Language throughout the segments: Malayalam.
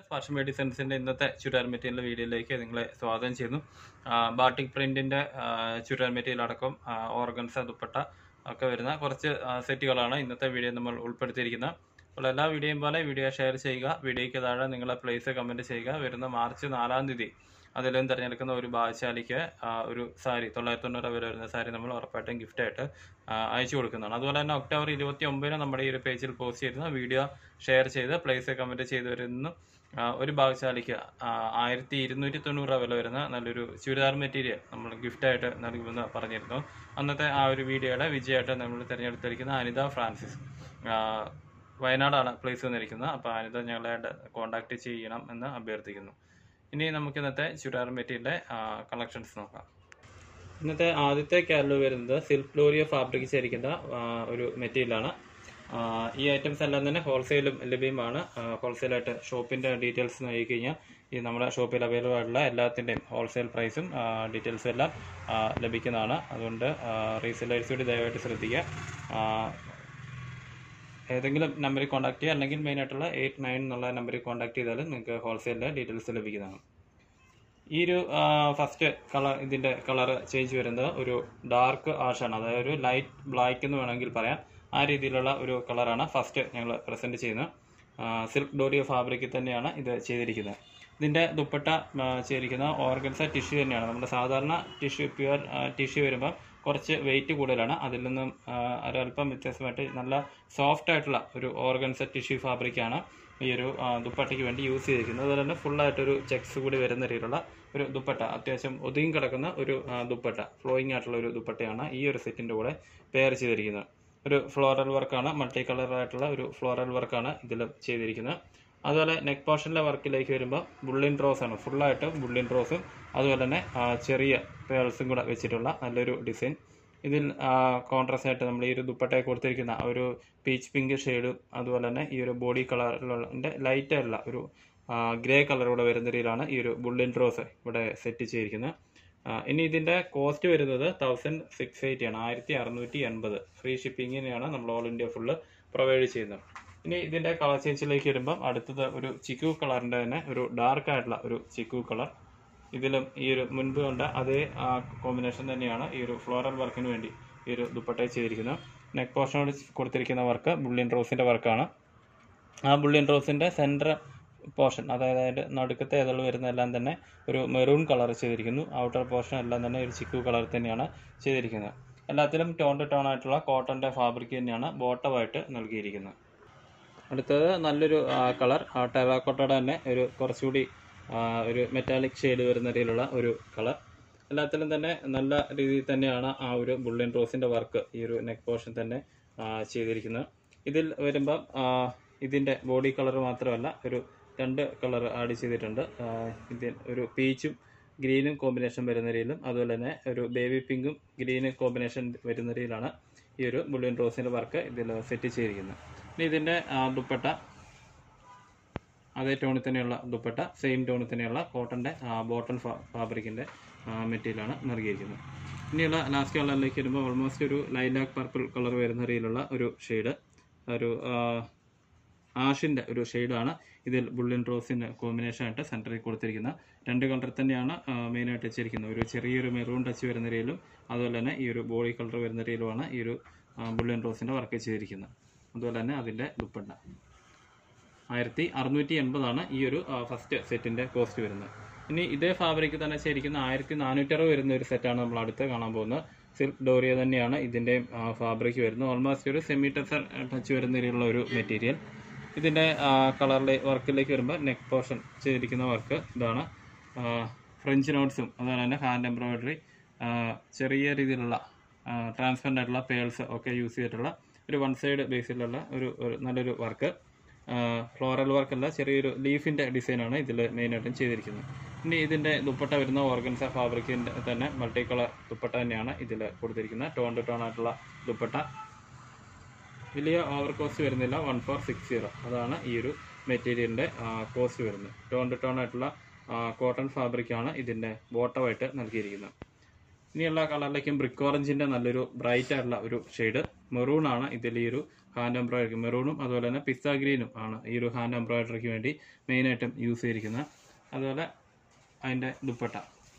ഫാഷൻ ബൈ ഡിസൈൻസിന്റെ ഇന്നത്തെ ചുരിദാർ മെറ്റീരിയൽ വീഡിയോയിലേക്ക് നിങ്ങളെ സ്വാഗതം ചെയ്യുന്നു ആ, ബാട്ടിക് പ്രിന്റിന്റെ ആ, ചുരിദാർ മെറ്റീരിയൽ അടക്കം ആ, ഓർഗൻസ ദുപ്പട്ട ഒക്കെ വരുന്ന കുറച്ച് ആ, സെറ്റുകളാണ് ഇന്നത്തെ വീഡിയോ നമ്മൾ ഉൾപ്പെടുത്തിയിരിക്കുന്നത് അപ്പോൾ എല്ലാ വീഡിയോയും പോലെ വീഡിയോ ഷെയർ ചെയ്യുക വീഡിയോയ്ക്ക് താഴെ നിങ്ങളെ പ്ലേസ് കമന്റ് ചെയ്യുക വരുന്ന മാർച്ച് നാലാം തീയതി അതിലും തിരഞ്ഞെടുക്കുന്ന ഒരു ഭാഗ്യശാലിക്ക് ആ, ഒരു സാരി തൊള്ളായിരത്തി തൊണ്ണൂറ് വില വരുന്ന സാരി നമ്മൾ ഉറപ്പായിട്ടും gift ആയിട്ട് ആ, അയച്ചു കൊടുക്കുന്നതാണ് അതുപോലെ തന്നെ ഒക്ടോബർ ഇരുപത്തി ഒമ്പതിന് നമ്മുടെ ഈ ഒരു പേജിൽ പോസ്റ്റ് ചെയ്തിരുന്ന വീഡിയോ ഷെയർ ചെയ്ത് പ്ലേസ് കമന്റ് ചെയ്ത് വരുന്ന ആ, ഒരു ഭാഗ്യശാലിക്ക് ആയിരത്തി ഇരുന്നൂറ്റി തൊണ്ണൂറ് രൂപ വില വരുന്ന നല്ലൊരു ചുരിദാർ മെറ്റീരിയൽ നമ്മൾ ഗിഫ്റ്റായിട്ട് നൽകുമെന്ന് പറഞ്ഞിരുന്നു അന്നത്തെ ആ ഒരു വീഡിയോയുടെ വിജയമായിട്ട് നമ്മൾ തിരഞ്ഞെടുത്തിരിക്കുന്ന അനിത ഫ്രാൻസിസ് ആ, വയനാടാണ് പ്ലേസ് വന്നിരിക്കുന്നത് അപ്പോൾ അനിത ഞങ്ങളെ കോൺടാക്ട് ചെയ്യണം എന്ന് അഭ്യർത്ഥിക്കുന്നു ഇനി നമുക്ക് ഇന്നത്തെ ചുരിദാർ മെറ്റീരിയലിന്റെ കളക്ഷൻസ് നോക്കാം ഇന്നത്തെ ആദ്യത്തെ കാറ്റലോഗ് വരുന്നത് സിൽക്ക് ലോറിയ ഫാബ്രിക് ചേരിക്കുന്ന ആ, ഒരു മെറ്റീരിയലാണ് ആ, ഈ ഐറ്റംസ് എല്ലാം തന്നെ ഹോൾസെയിലും ലഭ്യമാണ് ഹോൾസെയിലായിട്ട് ഷോപ്പിന്റെ ഡീറ്റെയിൽസ് നോക്കി കഴിഞ്ഞാൽ ഈ നമ്മുടെ ഷോപ്പിൽ അവൈലബിൾ ആയിട്ടുള്ള എല്ലാത്തിൻ്റെയും ഹോൾസെയിൽ പ്രൈസും ഡീറ്റെയിൽസും എല്ലാം ആ, ലഭിക്കുന്നതാണ് അതുകൊണ്ട് റീസെയിലേഴ്സ് കൂടി ദയവായിട്ട് ശ്രദ്ധിക്കുക ആ, ഏതെങ്കിലും നമ്പറിൽ കോൺടാക്ട് ചെയ്യുക അല്ലെങ്കിൽ മെയിൻ ആയിട്ടുള്ള എയ്റ്റ് നയൻ എന്നുള്ള നമ്പറിൽ കോൺടാക്ട് ചെയ്താൽ നിങ്ങൾക്ക് ഹോൾസെയിലിൻ്റെ ഡീറ്റെയിൽസ് ലഭിക്കുന്നതാണ് ഈ ഒരു ഫസ്റ്റ് കളർ ഇതിന്റെ കളർ ചേഞ്ച് വരുന്നത് ഒരു ഡാർക്ക് ആഷാണ് അതായത് ഒരു ലൈറ്റ് ബ്ലാക്ക് എന്ന് വേണമെങ്കിൽ പറയാം ആ രീതിയിലുള്ള ഒരു കളറാണ് ഫസ്റ്റ് ഞങ്ങൾ പ്രസന്റ് ചെയ്യുന്നത് സിൽക്ക് ഡോറിയ ഫാബ്രിക്കിൽ തന്നെയാണ് ഇത് ചെയ്തിരിക്കുന്നത് ഇതിന്റെ ദുപ്പട്ട ആ, ചെയ്തിരിക്കുന്ന ഓർഗൻസ ടിഷ്യൂ തന്നെയാണ് നമ്മുടെ സാധാരണ ടിഷ്യൂ പ്യുവർ ടിഷ്യൂ വരുമ്പോൾ കുറച്ച് വെയിറ്റ് കൂടുതലാണ് അതിൽ നിന്നും ആ, ഒരല്പം വ്യത്യാസമായിട്ട് നല്ല സോഫ്റ്റ് ആയിട്ടുള്ള ഒരു ഓർഗൻസ ടിഷ്യൂ ഫാബ്രിക്കാണ് ഈ ഒരു ആ, ദുപ്പട്ടയ്ക്ക് വേണ്ടി യൂസ് ചെയ്തിരിക്കുന്നത് അതുപോലെ തന്നെ full ആയിട്ടൊരു ചെക്സ് കൂടി വരുന്ന രീതിയിലുള്ള ഒരു ദുപ്പട്ട അത്യാവശ്യം ഒതുങ്ങി കിടക്കുന്ന ഒരു ആ, ദുപ്പട്ട ഫ്ലോയിങ് ആയിട്ടുള്ള ഒരു ദുപ്പട്ടയാണ് ഈ ഒരു സെറ്റിന്റെ കൂടെ പെയർ ചെയ്തിരിക്കുന്നത് ഒരു ഫ്ലോറൽ വർക്കാണ് മൾട്ടി കളർ ആയിട്ടുള്ള ഒരു ഫ്ലോറൽ വർക്കാണ് ഇതിൽ ചെയ്തിരിക്കുന്നത് അതുപോലെ നെക്ക് പോർഷനിലെ വർക്കിലേക്ക് വരുമ്പോൾ ബുള്ളിൻ റോസ് ആണ് ഫുള്ളായിട്ട് ബുള്ളിൻ റോസും അതുപോലെ തന്നെ ആ, ചെറിയ പേൾസും കൂടെ വെച്ചിട്ടുള്ള നല്ലൊരു ഡിസൈൻ ഇതിൽ കോൺട്രാസ്റ്റ് ആയിട്ട് നമ്മൾ ഈ ഒരു ദുപ്പട്ടയെ കൊടുത്തിരിക്കുന്ന ആ ഒരു പീച്ച് പിങ്ക് ഷെയ്ഡും അതുപോലെ തന്നെ ഈ ഒരു ബോഡി കളറിലുള്ള ലൈറ്റ് ആയിട്ടുള്ള ഒരു ഗ്രേ കളറൂടെ വരുന്ന രീതിയിലാണ് ഈ ഒരു ബുള്ളിൻ റോസ് ഇവിടെ സെറ്റ് ചെയ്തിരിക്കുന്നത് ആ, ഇനി ഇതിന്റെ കോസ്റ്റ് വരുന്നത് തൗസൻഡ് സിക്സ് എയ്റ്റി ആണ് ആയിരത്തി അറുന്നൂറ്റി എൺപത് ഫ്രീ ഷിപ്പിങ്ങിനെയാണ് നമ്മൾ ഓൾ ഇന്ത്യ ഫുള്ള് പ്രൊവൈഡ് ചെയ്യുന്നത് ഇനി ഇതിന്റെ കളർ ചേഞ്ചിലേക്ക് വരുമ്പോൾ അടുത്തത് ഒരു ചിക്കു കളറിന്റെ തന്നെ ഒരു ഡാർക്ക് ആയിട്ടുള്ള ഒരു ചിക്കു കളർ ഇതിലും ഈ ഒരു മുൻപ് കണ്ട അതേ കോമ്പിനേഷൻ തന്നെയാണ് ഈ ഒരു ഫ്ലോറൽ വർക്കിന് വേണ്ടി ഈ ഒരു ദുപ്പട്ട ചെയ്തിരിക്കുന്നത് നെക്ക് പോർഷനോട് കൊടുത്തിരിക്കുന്ന വർക്ക് ബുള്ളിൻ റോസിന്റെ വർക്കാണ് ആ ബുള്ളിൻ റോസിന്റെ സെൻറ്റർ പോർഷൻ അതായത് അതിന്റെ നടുക്കത്തെ ഇതൾ വരുന്നതെല്ലാം തന്നെ ഒരു മെറൂൺ കളർ ചെയ്തിരിക്കുന്നു ഔട്ടർ പോർഷൻ എല്ലാം തന്നെ ഒരു ചിക്കു കളർ തന്നെയാണ് ചെയ്തിരിക്കുന്നത് എല്ലാത്തിലും ടോൺ ടു ടോൺ ആയിട്ടുള്ള കോട്ടന്റെ ഫാബ്രിക് തന്നെയാണ് ബോട്ടമായിട്ട് നൽകിയിരിക്കുന്നത് അടുത്തത് നല്ലൊരു കളർ ടെറാക്കോട്ടയുടെ തന്നെ ഒരു കുറച്ചുകൂടി ആ, ഒരു മെറ്റാലിക് ഷെയ്ഡ് വരുന്ന രീതിയിലുള്ള ഒരു കളർ എല്ലാത്തിലും തന്നെ നല്ല രീതിയിൽ തന്നെയാണ് ആ ഒരു ബുള്ളിൻ റോസിന്റെ വർക്ക് ഈ ഒരു നെക്ക് പോർഷൻ തന്നെ ആ, ചെയ്തിരിക്കുന്നത് ഇതിൽ വരുമ്പം ആ, ഇതിന്റെ ബോഡി കളർ മാത്രമല്ല ഒരു രണ്ട് കളർ ആഡ് ചെയ്തിട്ടുണ്ട് ആ, ഇതിൽ ഒരു പീച്ചും ഗ്രീനും കോമ്പിനേഷൻ വരുന്ന രീതിയിലും അതുപോലെ തന്നെ ഒരു ബേബി പിങ്കും ഗ്രീനും കോമ്പിനേഷൻ വരുന്ന രീതിയിലാണ് ഈ ഒരു ബുള്ളിൻ റോസിന്റെ വർക്ക് ഇതിൽ സെറ്റ് ചെയ്തിരിക്കുന്നത് ഇനി ഇതിന്റെ ആ, ദുപ്പട്ട അതേ ടോണിൽ തന്നെയുള്ള ദുപ്പട്ട സെയിം ടോണിൽ തന്നെയുള്ള കോട്ടന്റെ ബോട്ടൺ ഫാബ്രിക്കിന്റെ മെറ്റീരിയലാണ് നൽകിയിരിക്കുന്നത് ഇനിയുള്ള ലാസ്റ്റ് കളറിലേക്ക് വരുമ്പോൾ ഓൾമോസ്റ്റ് ഒരു ലൈലാക്ക് പർപ്പിൾ കളർ വരുന്ന രീതിയിലുള്ള ഒരു ഷെയ്ഡ് ഒരു ആഷിന്റെ ഒരു ഷെയ്ഡാണ് ഇതിൽ ബുള്ളിൻ റോസിന്റെ കോമ്പിനേഷൻ ആയിട്ട് സെന്ററിൽ കൊടുത്തിരിക്കുന്ന രണ്ട് കളർ തന്നെയാണ് മെയിൻ ആയിട്ട് വെച്ചിരിക്കുന്നത് ഒരു ചെറിയൊരു മെറൂൺ ടച്ച് വരുന്ന രീതിയിലും അതുപോലെ തന്നെ ഈ ഒരു ബോഡി കളർ വരുന്ന രീതിയിലുമാണ് ഈ ഒരു ബുള്ളിൻ റോസിന്റെ വർക്ക് ചെയ്തിരിക്കുന്നത് അതുപോലെ തന്നെ അതിന്റെ ദുപ്പട്ട ആയിരത്തി അറുന്നൂറ്റി എൺപതാണ് ഈ ഒരു ഫസ്റ്റ് സെറ്റിന്റെ കോസ്റ്റ് വരുന്നത് ഇനി ഇതേ ഫാബ്രിക് തന്നെ ശരിക്കുന്ന ആയിരത്തി നാനൂറ്ററുപത് വരുന്ന ഒരു സെറ്റാണ് നമ്മൾ അടുത്ത് കാണാൻ പോകുന്നത് സിൽക്ക് ഡോറിയ തന്നെയാണ് ഇതിന്റെ ഫാബ്രിക് വരുന്നത് ഓൾമോസ്റ്റ് ഒരു സെമി ടെസർ ടച്ച് വരുന്ന രീതിയിലുള്ള ഒരു മെറ്റീരിയൽ ഇതിന്റെ കളറിലെ വർക്കിലേക്ക് വരുമ്പോൾ നെക്ക് പോർഷൻ ചെയ്തിരിക്കുന്ന വർക്ക് ഇതാണ് ആ, ഫ്രഞ്ച് നോട്ട്സും അതുപോലെ തന്നെ ഹാൻഡ് എംബ്രോയിഡറി ചെറിയ രീതിയിലുള്ള ട്രാൻസ്പെറൻ്റ് ആയിട്ടുള്ള പേൾസ് ഒക്കെ യൂസ് ചെയ്തിട്ടുള്ള ഒരു വൺ സൈഡ് ബേസിലുള്ള ഒരു ഒരു നല്ലൊരു വർക്ക് ഫ്ലോറൽ വർക്ക് അല്ല ചെറിയൊരു ലീഫിന്റെ ഡിസൈനാണ് ഇതിൽ മെയിനായിട്ടും ചെയ്തിരിക്കുന്നത് ഇനി ഇതിന്റെ ദുപ്പട്ട വരുന്ന ഓർഗൻസ ഫാബ്രിക്കിന്റെ തന്നെ മൾട്ടി കളർ ദുപ്പട്ട തന്നെയാണ് ഇതിൽ കൊടുത്തിരിക്കുന്നത് ടോൺ ടു ടോൺ ആയിട്ടുള്ള ദുപ്പട്ട വലിയ ഓവർ കോസ്റ്റ് വരുന്നില്ല വൺ ഫോർ സിക്സ് സീറോ അതാണ് ഈ ഒരു മെറ്റീരിയലിന്റെ കോസ്റ്റ് വരുന്നത് ടോൺ ടു ടോൺ ആയിട്ടുള്ള കോട്ടൺ ഫാബ്രിക് ആണ് ഇതിന്റെ ബോട്ടമായിട്ട് നൽകിയിരിക്കുന്നത് ഇനിയുള്ള കളറിലേക്കും ബ്രിക്ക് ഓറഞ്ചിന്റെ നല്ലൊരു ബ്രൈറ്റ് ആയിട്ടുള്ള ഒരു ഷെയ്ഡ് മെറൂൺ ആണ് ഇതിൽ ഈ ഒരു ഹാൻഡ് എംബ്രോയിഡറി മെറൂണും അതുപോലെ തന്നെ പിസ്ത ഗ്രീനും ആണ് ഈ ഒരു ഹാൻഡ് എംബ്രോയിഡറിക്ക് വേണ്ടി മെയിനായിട്ടും യൂസ് ചെയ്തിരിക്കുന്നത് അതുപോലെ അതിന്റെ ദുപ്പട്ട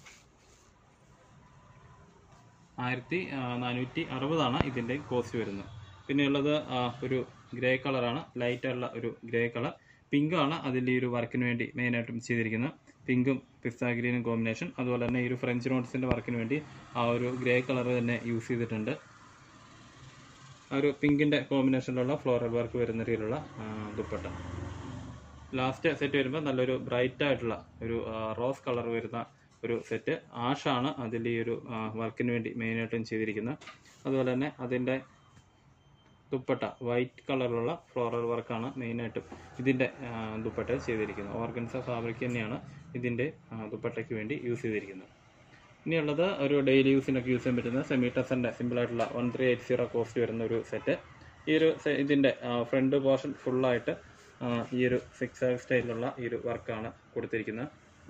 ആയിരത്തി നാനൂറ്റി അറുപതാണ് ഇതിന്റെ കോസ്റ്റ് വരുന്നത് പിന്നെയുള്ളത് ആ, ഒരു ഗ്രേ കളറാണ് ലൈറ്റ് ആയിട്ടുള്ള ഒരു ഗ്രേ കളർ പിങ്ക് ആണ് അതിൽ ഈ ഒരു വർക്കിന് വേണ്ടി മെയിനായിട്ടും ചെയ്തിരിക്കുന്നത് പിങ്കും പിസ്ത ഗ്രീനും കോമ്പിനേഷൻ അതുപോലെ തന്നെ ഈ ഒരു ഫ്രഞ്ച് നോട്ട്സിന്റെ വർക്കിന് വേണ്ടി ആ ഒരു ഗ്രേ കളർ തന്നെ യൂസ് ചെയ്തിട്ടുണ്ട് ആ ഒരു പിങ്കിന്റെ കോമ്പിനേഷനിലുള്ള ഫ്ലോറൽ വർക്ക് വരുന്ന രീതിയിലുള്ള ആ, ദുപ്പട്ട ലാസ്റ്റ് സെറ്റ് വരുമ്പോൾ നല്ലൊരു ബ്രൈറ്റ് ആയിട്ടുള്ള ഒരു റോസ് കളർ വരുന്ന ഒരു സെറ്റ് ആഷാണ് അതിൽ ഈ ഒരു വർക്കിന് വേണ്ടി മെയിനായിട്ടും ചെയ്തിരിക്കുന്നത് അതുപോലെ തന്നെ അതിൻ്റെ ദുപ്പട്ട വൈറ്റ് കളറിലുള്ള ഫ്ലോറൽ വർക്കാണ് മെയിനായിട്ടും ഇതിൻ്റെ ദുപ്പട്ട ചെയ്തിരിക്കുന്നത് ഓർഗൻസ ഫാബ്രിക് തന്നെയാണ് ഇതിൻ്റെ ആ, ദുപ്പട്ടയ്ക്ക് വേണ്ടി യൂസ് ചെയ്തിരിക്കുന്നത് ഇനിയുള്ളത് ഒരു ഡെയിലി യൂസിനൊക്കെ യൂസ് ചെയ്യാൻ പറ്റുന്ന സെമി ടെസറിൻ്റെ സിമ്പിളായിട്ടുള്ള one three eight zero cost വരുന്ന ഒരു സെറ്റ് ഈ ഒരു se- ഇതിൻ്റെ ഫ്രണ്ട് പോർഷൻ ഫുള്ളായിട്ട് ഈ ഒരു സിക്സ് സ്റ്റൈലിലുള്ള ഈ ഒരു വർക്കാണ് കൊടുത്തിരിക്കുന്നത്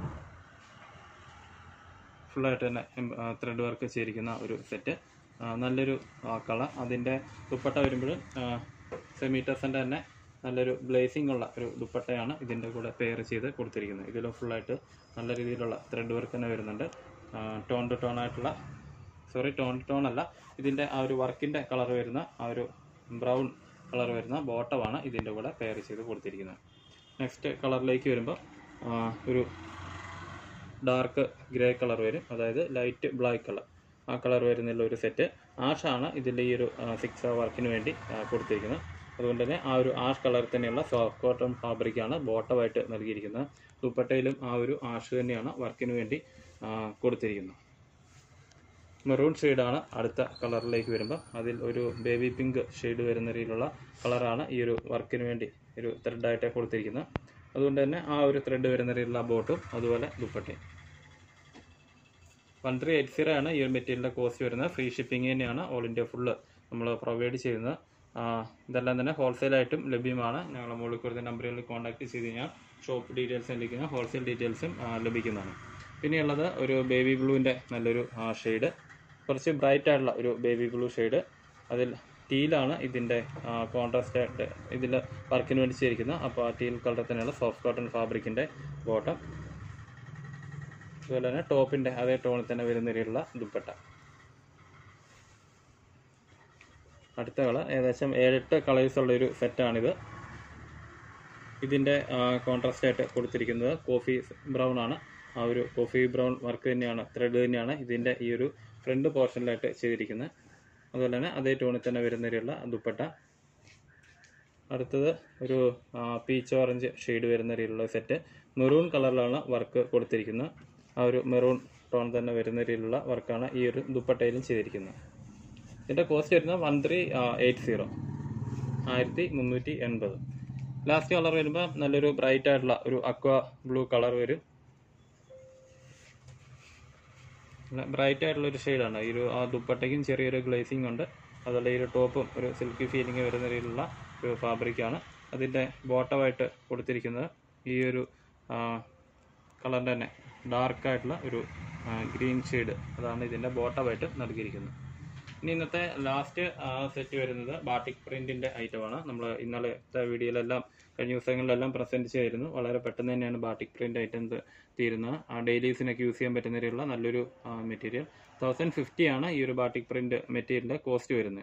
ഫുള്ളായിട്ട് തന്നെ ത്രെഡ് വർക്ക് ചെയ്തിരിക്കുന്ന ഒരു സെറ്റ് നല്ലൊരു കളർ അതിൻ്റെ ദുപ്പട്ട വരുമ്പോഴും സെമി ടെസൻ്റെ തന്നെ നല്ലൊരു ബ്ലേസിംഗ് ഉള്ള ഒരു ദുപ്പട്ടയാണ് ഇതിൻ്റെ കൂടെ പെയർ ചെയ്ത് കൊടുത്തിരിക്കുന്നത് ഇതിലും ഫുള്ളായിട്ട് നല്ല രീതിയിലുള്ള ത്രെഡ് വർക്ക് തന്നെ വരുന്നുണ്ട് ടോൺ ടു ടോൺ ആയിട്ടുള്ള സോറി ടോൺ ടു ടോൺ അല്ല ഇതിൻ്റെ ആ ഒരു വർക്കിൻ്റെ കളർ വരുന്ന ആ ഒരു ബ്രൗൺ കളർ വരുന്ന ബോട്ടമാണ് ഇതിൻ്റെ കൂടെ പെയർ ചെയ്ത് കൊടുത്തിരിക്കുന്നത് നെക്സ്റ്റ് കളറിലേക്ക് വരുമ്പോൾ ആ, ഒരു ഡാർക്ക് ഗ്രേ കളർ വരും അതായത് ലൈറ്റ് ബ്ലാക്ക് കളർ ആ കളർ വരുന്നുള്ള ഒരു സെറ്റ് ആഷാണ് ഇതിൻ്റെ ഈ ഒരു സിക്സ് വർക്കിന് വേണ്ടി ആ, കൊടുത്തിരിക്കുന്നത് അതുകൊണ്ട് തന്നെ ആ ഒരു ആഷ് കളറിൽ തന്നെയുള്ള സോഫ്റ്റ് കോട്ടൺ ഫാബ്രിക്കാണ് ബോട്ടമായിട്ട് നൽകിയിരിക്കുന്നത് ദുപ്പട്ടയിലും ആ ഒരു ആഷ് തന്നെയാണ് വർക്കിന് വേണ്ടി ആ, കൊടുത്തിരിക്കുന്നത് മെറൂൺ ഷെയ്ഡാണ് അടുത്ത കളറിലേക്ക് വരുമ്പോൾ അതിൽ ഒരു ബേബി പിങ്ക് ഷെയ്ഡ് വരുന്ന രീതിയിലുള്ള കളറാണ് ഈ ഒരു വർക്കിന് വേണ്ടി ഒരു ത്രെഡായിട്ട് കൊടുത്തിരിക്കുന്നത് അതുകൊണ്ട് തന്നെ ആ ഒരു ത്രെഡ് വരുന്ന രീതിയിലുള്ള ബോട്ടും അതുപോലെ ദുപ്പട്ടയും വൺ ത്രീ എയ്റ്റ് സീറോ ആണ് ഈ ഒരു മെറ്റീരിയലിൻ്റെ കോസ്റ്റ് വരുന്നത് ഫ്രീ ഷിപ്പിംഗ് തന്നെയാണ് ഓൾ ഇന്ത്യ ഫുള്ള് നമ്മൾ പ്രൊവൈഡ് ചെയ്യുന്നത് ആ, ഇതെല്ലാം തന്നെ ഹോൾസെയിലായിട്ടും ലഭ്യമാണ് ഞങ്ങൾ മുകളിൽ കൊടുത്ത നമ്പറുകളിൽ കോൺടാക്ട് ചെയ്ത് കഴിഞ്ഞാൽ ഷോപ്പ് ഡീറ്റെയിൽസും ലഭിക്കുന്ന ഹോൾസെയിൽ ഡീറ്റെയിൽസും ആ, ലഭിക്കുന്നതാണ് പിന്നെയുള്ളത് ഒരു ബേബി ബ്ലൂവിൻ്റെ നല്ലൊരു ഷെയ്ഡ് കുറച്ച് ബ്രൈറ്റ് ആയിട്ടുള്ള ഒരു ബേബി ബ്ലൂ ഷെയ്ഡ് അതിൽ ടീലാണ് ഇതിൻ്റെ കോൺട്രാസ്റ്റ് ആയിട്ട് ഇതിൽ വർക്കിന് വേണ്ടി ചെയ്തിരിക്കുന്നത് അപ്പോൾ ആ ടീൽ കളർ തന്നെയുള്ള സോഫ്റ്റ് കോട്ടൺ ഫാബ്രിക്കിൻ്റെ ബോട്ടം അതുപോലെ തന്നെ ടോപ്പിൻ്റെ അതേ ടോണിൽ തന്നെ വരുന്ന രീതിയിലുള്ള ദുപ്പട്ട അടുത്ത കളർ ഏകദേശം ഏഴെട്ട് കളേഴ്സ് ഉള്ള ഒരു സെറ്റാണിത് ഇതിൻ്റെ കോൺട്രാസ്റ്റ് ആയിട്ട് കൊടുത്തിരിക്കുന്നത് കോഫി ബ്രൗൺ ആണ് ആ ഒരു കോഫി ബ്രൗൺ വർക്ക് തന്നെയാണ് ത്രെഡ് തന്നെയാണ് ഇതിൻ്റെ ഈ ഒരു ഫ്രണ്ട് പോർഷനിലായിട്ട് ചെയ്തിരിക്കുന്നത് അതുപോലെ തന്നെ അതേ ടോണിൽ തന്നെ വരുന്ന രീതിയിലുള്ള ദുപ്പട്ട അടുത്തത് ഒരു പീച്ച് ഓറഞ്ച് ഷെയ്ഡ് വരുന്ന രീതിയിലുള്ള സെറ്റ് മെറൂൺ കളറിലാണ് വർക്ക് കൊടുത്തിരിക്കുന്നത് ആ ഒരു മെറൂൺ ടോൺ തന്നെ വരുന്ന രീതിയിലുള്ള വർക്കാണ് ഈ ഒരു ദുപ്പട്ടയിലും ചെയ്തിരിക്കുന്നത് ഇതിൻ്റെ കോസ്റ്റ് വരുന്നത് വൺ ത്രീ എയ്റ്റ് സീറോ ആയിരത്തി മുന്നൂറ്റി എൺപത് ലാസ്റ്റ് കളർ വരുമ്പോൾ നല്ലൊരു ബ്രൈറ്റ് ആയിട്ടുള്ള ഒരു അക്വ ബ്ലൂ കളർ വരും ബ്രൈറ്റ് ആയിട്ടുള്ള ഒരു ഷെയ്ഡാണ് ഈ ഒരു ആ ദുപ്പട്ടയ്ക്കും ചെറിയൊരു ഗ്ലേസിംഗ് ഉണ്ട് അതുപോലെ ഈ ഒരു ടോപ്പും ഒരു സിൽക്കി ഫീലിംഗ് വരുന്ന രീതിയിലുള്ള ഒരു ഫാബ്രിക്കാണ് അതിൻ്റെ ബോട്ടമായിട്ട് കൊടുത്തിരിക്കുന്നത് ഈ ഒരു കളറിൻ്റെ തന്നെ ഡാർക്ക് ആയിട്ടുള്ള ഒരു ഗ്രീൻ ഷെയ്ഡ് അതാണ് ഇതിൻ്റെ ബോട്ടമായിട്ട് നൽകിയിരിക്കുന്നത് ഇനി ഇന്നത്തെ ലാസ്റ്റ് സെറ്റ് വരുന്നത് ബാട്ടിക് പ്രിന്റിന്റെ ഐറ്റമാണ് നമ്മൾ ഇന്നലത്തെ വീഡിയോയിലെല്ലാം കഴിഞ്ഞ ദിവസങ്ങളിലെല്ലാം പ്രസന്റ് ചെയ്തിരുന്നു വളരെ പെട്ടെന്ന് തന്നെയാണ് ബാട്ടിക് പ്രിന്റ് ഐറ്റംസ് തീരുന്നത് ആ ഡെയിലി യൂസിനൊക്കെ യൂസ് ചെയ്യാൻ പറ്റുന്ന രീതിയിലുള്ള നല്ലൊരു മെറ്റീരിയൽ തൗസൻഡ് ഫിഫ്റ്റി ആണ് ഈ ഒരു ബാട്ടിക് പ്രിന്റ് മെറ്റീരിയലിന്റെ കോസ്റ്റ് വരുന്നത്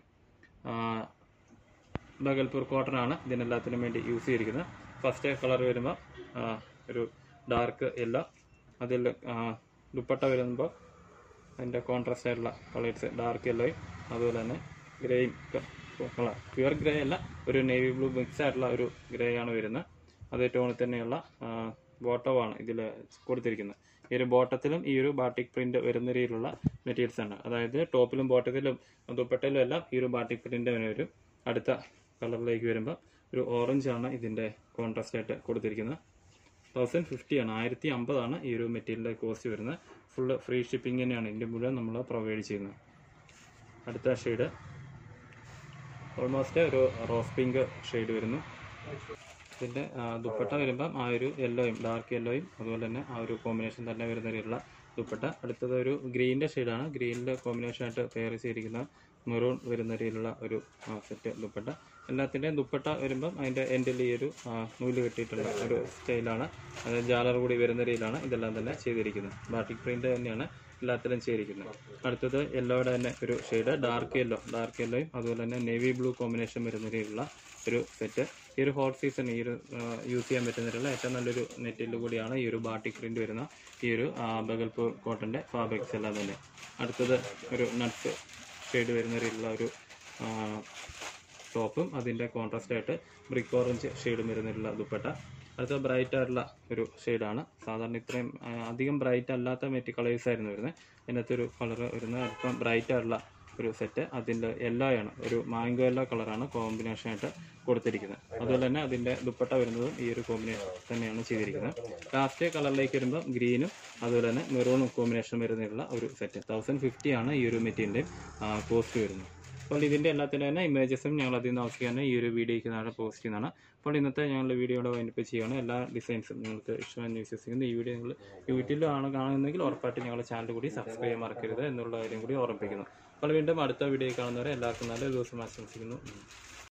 ബഗൽപൂർ കോട്ടൺ ആണ് ഇതിനെല്ലാത്തിനും വേണ്ടി യൂസ് ചെയ്തിരിക്കുന്നത് ഫസ്റ്റ് കളർ വരുമ്പോൾ ഒരു ഡാർക്ക് യെല്ലോ അതിൽ ആ, ദുപ്പട്ട വരുമ്പോൾ അതിൻ്റെ കോൺട്രാസ്റ്റ് ആയിട്ടുള്ള കളേഴ്സ് ഡാർക്ക് യെല്ലോയും അതുപോലെ തന്നെ ഗ്രേയും കളർ പ്യുവർ ഗ്രേ അല്ല ഒരു നേവി ബ്ലൂ മിക്സ് ആയിട്ടുള്ള ഒരു ഗ്രേ ആണ് വരുന്നത് അതേ ടോണിൽ തന്നെയുള്ള ബോട്ടമാണ് ഇതിൽ കൊടുത്തിരിക്കുന്നത് ഈ ഒരു ബോട്ടത്തിലും ഈ ഒരു ബാട്ടിക് പ്രിന്റ് വരുന്ന രീതിയിലുള്ള മെറ്റീരിയൽസ് ആണ് അതായത് ടോപ്പിലും ബോട്ടത്തിലും ദുപ്പട്ടയിലും എല്ലാം ഈ ഒരു ബാട്ടിക് പ്രിന്റ് വരും അടുത്ത കളറിലേക്ക് വരുമ്പോൾ ഒരു ഓറഞ്ച് ആണ് ഇതിൻ്റെ കോൺട്രാസ്റ്റ് ആയിട്ട് കൊടുത്തിരിക്കുന്നത് തൗസൻഡ് ഫിഫ്റ്റി ആണ് ആയിരത്തി അമ്പതാണ് ഈ ഒരു മെറ്റീരിയലിൻ്റെ കോസ്റ്റ് വരുന്നത് ഫുള്ള് ഫ്രീ ഷിപ്പിംഗ് തന്നെയാണ് ഇന്ത്യ മുഴുവൻ നമ്മൾ പ്രൊവൈഡ് ചെയ്യുന്നത് അടുത്ത ഷെയ്ഡ് ഓൾമോസ്റ്റ് ഒരു റോസ് പിങ്ക് ഷെയ്ഡ് വരുന്നു ഇതിൻ്റെ ദുപ്പട്ട വരുമ്പം ആ ഒരു യെല്ലോയും ഡാർക്ക് യെല്ലോയും അതുപോലെ തന്നെ ആ ഒരു കോമ്പിനേഷൻ തന്നെ വരുന്ന രീതിയിലുള്ള ദുപ്പട്ട അടുത്തത് ഒരു ഗ്രീനിൻ്റെ ഷെയ്ഡാണ് ഗ്രീനിൻ്റെ കോമ്പിനേഷനായിട്ട് പെയർ ചെയ്തിരിക്കുന്ന മെറൂൺ വരുന്ന രീതിയിലുള്ള ഒരു സെറ്റ് ദുപ്പട്ട എല്ലാത്തിൻ്റെയും ദുപ്പട്ട വരുമ്പം അതിൻ്റെ എൻഡിൽ ഈ ഒരു ആ, നൂല് കെട്ടിയിട്ടുള്ള ഒരു സ്റ്റൈലാണ് അത് ജാലർ കൂടി വരുന്ന രീതിയിലാണ് ഇതെല്ലാം തന്നെ ചെയ്തിരിക്കുന്നത് ബാട്ടിക് പ്രിൻ്റ് തന്നെയാണ് എല്ലാത്തിലും ചെയ്തിരിക്കുന്നത് അടുത്തത് യെല്ലോയുടെ തന്നെ ഒരു ഷെയ്ഡ് ഡാർക്ക് യെല്ലോ ഡാർക്ക് യെല്ലോയും അതുപോലെ തന്നെ നേവി ബ്ലൂ കോമ്പിനേഷൻ വരുന്ന രീതിയിലുള്ള ഒരു സെറ്റ് ഈ ഒരു ഹോട്ട് സീസൺ ഈ ഒരു യൂസ് ചെയ്യാൻ പറ്റുന്ന രീതിയിലുള്ള ഏറ്റവും നല്ലൊരു നെറ്റിൽ കൂടിയാണ് ഈ ഒരു ബാട്ടിക് പ്രിന്റ് വരുന്ന ഈ ഒരു ആ, ബഗൽപൂർ കോട്ടന്റെ ഫാബ്രിക്സ് എല്ലാം തന്നെ അടുത്തത് ഒരു നട്ട്സ് ഷെയ്ഡ് വരുന്ന രീതിയിലുള്ള ഒരു ടോപ്പും അതിൻ്റെ കോൺട്രാസ്റ്റ് ആയിട്ട് ബ്രിക്ക് ഓറഞ്ച് ഷെയ്ഡും വരുന്നിട്ടുള്ള ദുപ്പട്ട അടുത്ത ബ്രൈറ്റ് ആയിട്ടുള്ള ഒരു ഷെയ്ഡാണ് സാധാരണ ഇത്രയും ആ, അധികം ബ്രൈറ്റ് അല്ലാത്ത മെറ്റി കളേഴ്സ് ആയിരുന്നു വരുന്നത് ഇതിനകത്ത് ഒരു കളർ വരുന്നത് അല്പം ബ്രൈറ്റ് ആയിട്ടുള്ള ഒരു സെറ്റ് അതിൻ്റെ യെല്ലോ ആണ് ഒരു മാംഗോ യെല്ലോ കളറാണ് കോമ്പിനേഷൻ ആയിട്ട് കൊടുത്തിരിക്കുന്നത് അതുപോലെ തന്നെ അതിൻ്റെ ദുപ്പട്ട വരുന്നതും ഈ ഒരു കോമ്പിനേഷൻ തന്നെയാണ് ചെയ്തിരിക്കുന്നത് ലാസ്റ്റ് കളറിലേക്ക് വരുമ്പോൾ ഗ്രീനും അതുപോലെ തന്നെ മെറൂണും കോമ്പിനേഷൻ വരുന്നതിലുള്ള ഒരു സെറ്റ് തൗസൻഡ് ഫിഫ്റ്റി ആണ് ഈ ഒരു മെറ്റീരിയലിൻ്റെ കോസ്റ്റ് വരുന്നത് അപ്പോൾ ഇതിൻ്റെ എല്ലാത്തിൻ്റെ തന്നെ ഇമേജസും ഞങ്ങൾ അതിൽ നോക്കി തന്നെ ഈ ഒരു വീഡിയോയ്ക്ക് നാളെ പോസ്റ്റ് ചെയ്യുന്നതാണ് അപ്പോൾ ഇന്നത്തെ ഞങ്ങളുടെ വീഡിയോയുടെ വൈൻഡപ്പ് ചെയ്യുകയാണ് എല്ലാ ഡിസൈൻസും നിങ്ങൾക്ക് ഇഷ്ടമെന്ന് വിശ്വസിക്കുന്നു ഈ വീഡിയോ നിങ്ങൾ യൂട്യൂബിലാണ് കാണുന്നതെങ്കിൽ ഉറപ്പായിട്ട് ഞങ്ങളുടെ ചാനൽ കൂടി സബ്സ്ക്രൈബ് ചെയ്യാൻ മറക്കരുത് എന്നുള്ള കാര്യം കൂടി ഓർമ്മിപ്പിക്കുന്നു അപ്പോൾ വീണ്ടും അടുത്ത വീഡിയോ കാണുന്നവരെ എല്ലാവർക്കും നല്ല ദിവസം ആശംസിക്കുന്നു